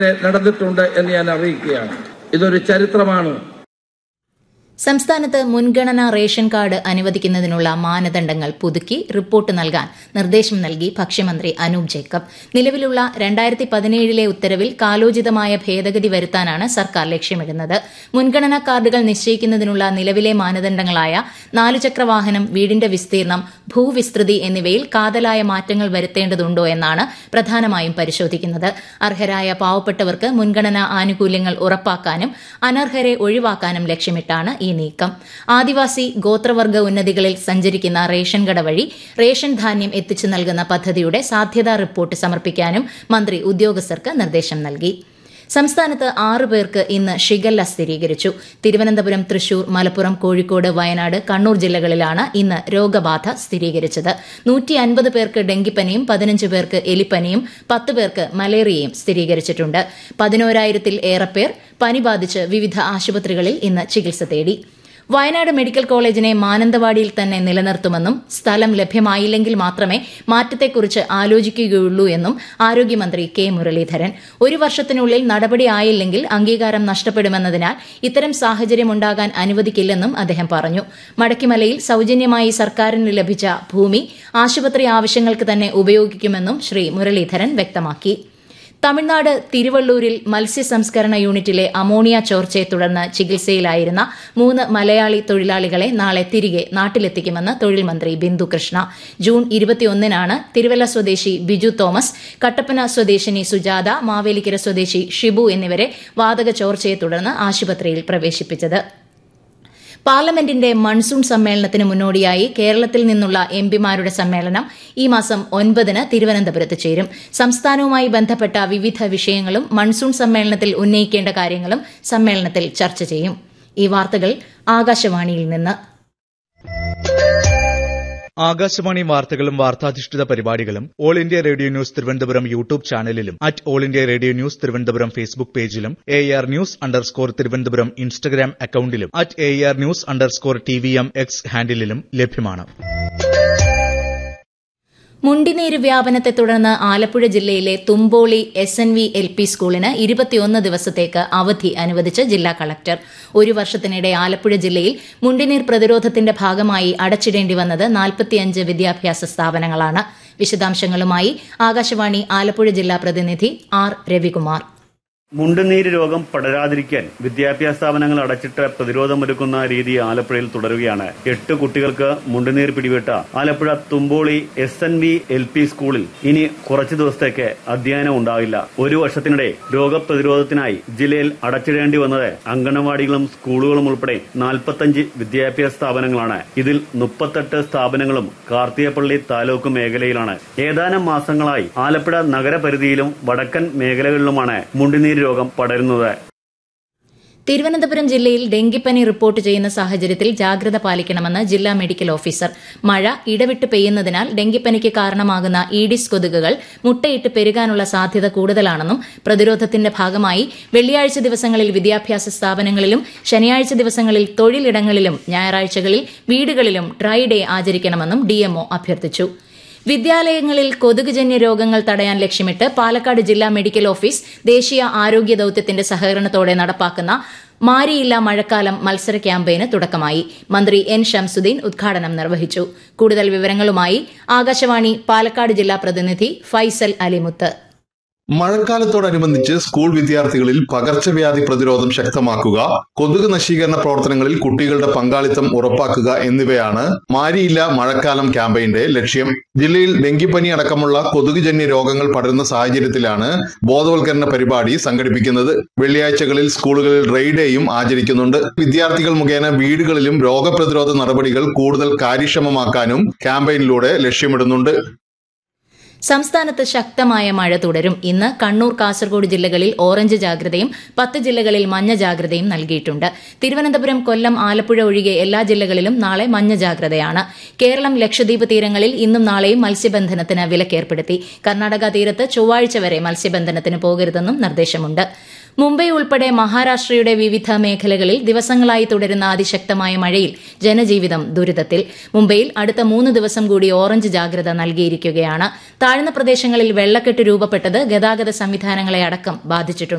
നടന്നിട്ടുണ്ട് എന്ന് ഞാൻ അറിയിക്കുകയാണ് ഇതൊരു ചരിത്രമാണ് സംസ്ഥാനത്ത് മുൻഗണനാ റേഷൻ കാർഡ് അനുവദിക്കുന്നതിനുള്ള മാനദണ്ഡങ്ങൾ പുതുക്കി റിപ്പോർട്ട് നൽകാൻ നിർദ്ദേശം നൽകി ഭക്ഷ്യമന്ത്രി അനൂപ് ജേക്കബ് നിലവിലുള്ള രണ്ടായിരത്തി പതിനേഴിലെ ഉത്തരവിൽ കാലോചിതമായ ഭേദഗതി വരുത്താനാണ് സർക്കാർ ലക്ഷ്യമിടുന്നത് മുൻഗണനാ കാർഡുകൾ നിശ്ചയിക്കുന്നതിനുള്ള നിലവിലെ മാനദണ്ഡങ്ങളായ നാലുചക്ര വാഹനം വീടിന്റെ വിസ്തീർണം ഭൂവിസ്തൃതി എന്നിവയിൽ കാതലായ മാറ്റങ്ങൾ വരുത്തേണ്ടതുണ്ടോ എന്നാണ് പ്രധാനമായും പരിശോധിക്കുന്നത് അർഹരായ പാവപ്പെട്ടവർക്ക് മുൻഗണനാ ആനുകൂല്യങ്ങൾ ഉറപ്പാക്കാനും അനർഹരെ ഒഴിവാക്കാനും ലക്ഷ്യമിട്ടാണ് ഈ നീക്കം ആദിവാസി ഗോത്രവർഗ ഉന്നതികളിൽ സഞ്ചരിക്കുന്ന റേഷൻ കട വഴി റേഷൻ ധാന്യം എത്തിച്ചു നൽകുന്ന പദ്ധതിയുടെ സാധ്യതാ റിപ്പോർട്ട് സമർപ്പിക്കാനും മന്ത്രി ഉദ്യോഗസ്ഥർക്ക് നിർദ്ദേശം നൽകി സംസ്ഥാനത്ത് ആറ് പേർക്ക് ഇന്ന് ഷിഗല്ല സ്ഥിരീകരിച്ചു തിരുവനന്തപുരം തൃശൂർ മലപ്പുറം കോഴിക്കോട് വയനാട് കണ്ണൂർ ജില്ലകളിലാണ് ഇന്ന് രോഗബാധ സ്ഥിരീകരിച്ചത് നൂറ്റി അൻപത് പേർക്ക് ഡെങ്കിപ്പനിയും പതിനഞ്ച് പേർക്ക് എലിപ്പനിയും പത്ത് പേർക്ക് മലേറിയയും സ്ഥിരീകരിച്ചിട്ടുണ്ട് പതിനോരായിരത്തിൽ ഏറെ പേർ പനി ബാധിച്ച് വിവിധ ആശുപത്രികളിൽ ഇന്ന് ചികിത്സ തേടി വയനാട് മെഡിക്കൽ കോളേജിനെ മാനന്തവാടിയിൽ തന്നെ നിലനിർത്തുമെന്നും സ്ഥലം ലഭ്യമായില്ലെങ്കിൽ മാത്രമേ മാറ്റത്തെക്കുറിച്ച് ആലോചിക്കുകയുള്ളൂ എന്നും ആരോഗ്യമന്ത്രി കെ മുരളീധരൻ ഒരു വർഷത്തിനുള്ളിൽ നടപടി ആയില്ലെങ്കിൽ അംഗീകാരം നഷ്ടപ്പെടുമെന്നതിനാൽ ഇത്തരം സാഹചര്യം ഉണ്ടാകാൻ അനുവദിക്കില്ലെന്നും അദ്ദേഹം പറഞ്ഞു മടക്കിമലയിൽ സൌജന്യമായി സർക്കാരിന് ലഭിച്ച ഭൂമി ആശുപത്രി ആവശ്യങ്ങൾക്ക് തന്നെ ഉപയോഗിക്കുമെന്നും ശ്രീ മുരളീധരൻ വ്യക്തമാക്കി തമിഴ്നാട് തിരുവള്ളൂരിൽ മത്സ്യ സംസ്കരണ യൂണിറ്റിലെ അമോണിയ ചോർച്ചയെ തുടർന്ന് ചികിത്സയിലായിരുന്ന മൂന്ന് മലയാളി തൊഴിലാളികളെ നാളെ തിരികെ നാട്ടിലെത്തിക്കുമെന്ന് തൊഴിൽ മന്ത്രി ബിന്ദു കൃഷ്ണ ജൂൺ ഇരുപത്തിയൊന്നിനാണ് തിരുവല്ല സ്വദേശി ബിജു തോമസ് കട്ടപ്പന സ്വദേശിനി സുജാത മാവേലിക്കര സ്വദേശി ഷിബു എന്നിവരെ വാതക ചോർച്ചയെ തുടർന്ന് ആശുപത്രിയിൽ പ്രവേശിപ്പിച്ചത് പാർലമെന്റിന്റെ മൺസൂൺ സമ്മേളനത്തിന് മുന്നോടിയായി കേരളത്തിൽ നിന്നുള്ള എംപിമാരുടെ സമ്മേളനം ഈ മാസം ഒൻപതിന് തിരുവനന്തപുരത്ത് ചേരും സംസ്ഥാനവുമായി ബന്ധപ്പെട്ട വിവിധ വിഷയങ്ങളും മൺസൂൺ സമ്മേളനത്തിൽ ഉന്നയിക്കേണ്ട കാര്യങ്ങളും സമ്മേളനത്തിൽ ചർച്ച ചെയ്യും ഈ വാർത്തകൾ ആകാശവാണിയിൽ നിന്ന് ആകാശവാണി വാർത്തകളും വാർത്താധിഷ്ഠിത പരിപാടികളും All India Radio news Thiruvananthapuram YouTube ചാനലിലും at All India Radio news Thiruvananthapuram Facebook പേജിലും A R news underscore Thiruvananthapuram Instagram അക്കൌണ്ടിലും at A R news underscore T V M X ഹാൻഡിലും ലഭ്യമാണ് മുണ്ടിനീര് വ്യാപനത്തെ തുടർന്ന് ആലപ്പുഴ ജില്ലയിലെ Thumpoly S N V L P സ്കൂളിന് ഇരുപത്തിയൊന്ന് ദിവസത്തേക്ക് അവധി അനുവദിച്ച് ജില്ലാ കളക്ടർ ഒരു വർഷത്തിനിടെ ആലപ്പുഴ ജില്ലയിൽ മുണ്ടിനീർ പ്രതിരോധത്തിന്റെ ഭാഗമായി അടച്ചിടേണ്ടി വന്നത് നാൽപ്പത്തിയഞ്ച് വിദ്യാഭ്യാസ സ്ഥാപനങ്ങളാണ് വിശദാംശങ്ങളുമായി ആകാശവാണി ആലപ്പുഴ ജില്ലാ പ്രതിനിധി ആർ രവികുമാർ മുണ്ടുനീര് രോഗം പടരാതിരിക്കാൻ വിദ്യാഭ്യാസ സ്ഥാപനങ്ങൾ അടച്ചിട്ട് പ്രതിരോധമൊരുക്കുന്ന രീതി ആലപ്പുഴയിൽ തുടരുകയാണ് എട്ട് കുട്ടികൾക്ക് മുണ്ടുനീർ പിടിവിട്ട Alappuzha Thumpoly S N V L P സ്കൂളിൽ ഇനി കുറച്ചു ദിവസത്തേക്ക് അധ്യയനം ഉണ്ടാവില്ല ഒരു വർഷത്തിനിടെ രോഗപ്രതിരോധത്തിനായി ജില്ലയിൽ അടച്ചിടേണ്ടി വന്നത് അങ്കണവാടികളും സ്കൂളുകളും ഉൾപ്പെടെ നാൽപ്പത്തഞ്ച് വിദ്യാഭ്യാസ സ്ഥാപനങ്ങളാണ് ഇതിൽ മുപ്പത്തെട്ട് സ്ഥാപനങ്ങളും കാർത്തികപ്പള്ളി താലൂക്ക് മേഖലയിലാണ് ഏതാനും മാസങ്ങളായി ആലപ്പുഴ നഗരപരിധിയിലും വടക്കൻ മേഖലകളിലുമാണ് മുണ്ടുനീര് രോഗം പടരുന്നത് തിരുവനന്തപുരം ജില്ലയിൽ ഡെങ്കിപ്പനി റിപ്പോർട്ട് ചെയ്യുന്ന സാഹചര്യത്തിൽ ജാഗ്രത പാലിക്കണമെന്ന് ജില്ലാ മെഡിക്കൽ ഓഫീസർ മഴ ഇടവിട്ട് പെയ്യുന്നതിനാൽ ഡെങ്കിപ്പനിക്ക് കാരണമാകുന്ന ഈഡിസ് കൊതുകുകൾ മുട്ടയിട്ട് പെരുകാനുള്ള സാധ്യത കൂടുതലാണെന്നും പ്രതിരോധത്തിന്റെ ഭാഗമായി വെള്ളിയാഴ്ച ദിവസങ്ങളിൽ വിദ്യാഭ്യാസ സ്ഥാപനങ്ങളിലും ശനിയാഴ്ച ദിവസങ്ങളിൽ തൊഴിലിടങ്ങളിലും ഞായറാഴ്ചകളിൽ വീടുകളിലും ഡ്രൈ ഡേ ആചരിക്കണമെന്നും ഡിഎംഒ അഭ്യർത്ഥിച്ചു വിദ്യാലയങ്ങളിൽ കൊതുകുജന്യ രോഗങ്ങൾ തടയാൻ ലക്ഷ്യമിട്ട് പാലക്കാട് ജില്ലാ മെഡിക്കൽ ഓഫീസ് ദേശീയ ആരോഗ്യ ദൌത്യത്തിന്റെ സഹകരണത്തോടെ നടപ്പാക്കുന്ന മാരിയില്ല മഴക്കാലം മത്സര ക്യാമ്പയിന് തുടക്കമായി മന്ത്രി എൻ ഷംസുദ്ദീൻ ഉദ്ഘാടനം നിർവഹിച്ചു കൂടുതൽ വിവരങ്ങളുമായി ആകാശവാണി പാലക്കാട് ജില്ലാ പ്രതിനിധി ഫൈസൽ അലിമുത്ത് മഴക്കാലത്തോടനുബന്ധിച്ച് സ്കൂൾ വിദ്യാർത്ഥികളിൽ പകർച്ചവ്യാധി പ്രതിരോധം ശക്തമാക്കുക കൊതുക് നശീകരണ പ്രവർത്തനങ്ങളിൽ കുട്ടികളുടെ പങ്കാളിത്തം ഉറപ്പാക്കുക എന്നിവയാണ് മാരിയില്ല മഴക്കാലം ക്യാമ്പയിന്റെ ലക്ഷ്യം ജില്ലയിൽ ഡെങ്കിപ്പനി അടക്കമുള്ള കൊതുകുജന്യ രോഗങ്ങൾ പടരുന്ന സാഹചര്യത്തിലാണ് ബോധവൽക്കരണ പരിപാടി സംഘടിപ്പിക്കുന്നത് വെള്ളിയാഴ്ചകളിൽ സ്കൂളുകളിൽ ഡ്രൈ ഡേയും ആചരിക്കുന്നുണ്ട് വിദ്യാർത്ഥികൾ മുഖേന വീടുകളിലും രോഗപ്രതിരോധ നടപടികൾ കൂടുതൽ കാര്യക്ഷമമാക്കാനും ക്യാമ്പയിനിലൂടെ ലക്ഷ്യമിടുന്നുണ്ട് സംസ്ഥാനത്ത് ശക്തമായ മഴ തുടരും ഇന്ന് കണ്ണൂർ കാസർഗോഡ് ജില്ലകളിൽ ഓറഞ്ച് ജാഗ്രതയും പത്ത് ജില്ലകളിൽ മഞ്ഞ ജാഗ്രതയും നൽകിയിട്ടുണ്ട് തിരുവനന്തപുരം കൊല്ലം ആലപ്പുഴ ഒഴികെ എല്ലാ ജില്ലകളിലും നാളെ മഞ്ഞ ജാഗ്രതയാണ് കേരളം ലക്ഷദ്വീപ് തീരങ്ങളിൽ ഇന്നും നാളെയും മത്സ്യബന്ധനത്തിന് വിലക്കേർപ്പെടുത്തി കർണാടക തീരത്ത് ചൊവ്വാഴ്ച വരെ മത്സ്യബന്ധനത്തിന് പോകരുതെന്നും നിർദ്ദേശമുണ്ട് മുംബൈ ഉൾപ്പെടെ മഹാരാഷ്ട്രയുടെ വിവിധ മേഖലകളിൽ ദിവസങ്ങളായി തുടരുന്ന അതിശക്തമായ മഴയിൽ ജനജീവിതം ദുരിതത്തിൽ മുംബൈയിൽ അടുത്ത മൂന്ന് ദിവസം കൂടി ഓറഞ്ച് ജാഗ്രത നൽകിയിരിക്കുകയാണ് താഴ്ന്ന പ്രദേശങ്ങളിൽ വെള്ളക്കെട്ട് രൂപപ്പെട്ടത് ഗതാഗത സംവിധാനങ്ങളെ അടക്കം ബാധിച്ചിട്ടുണ്ട്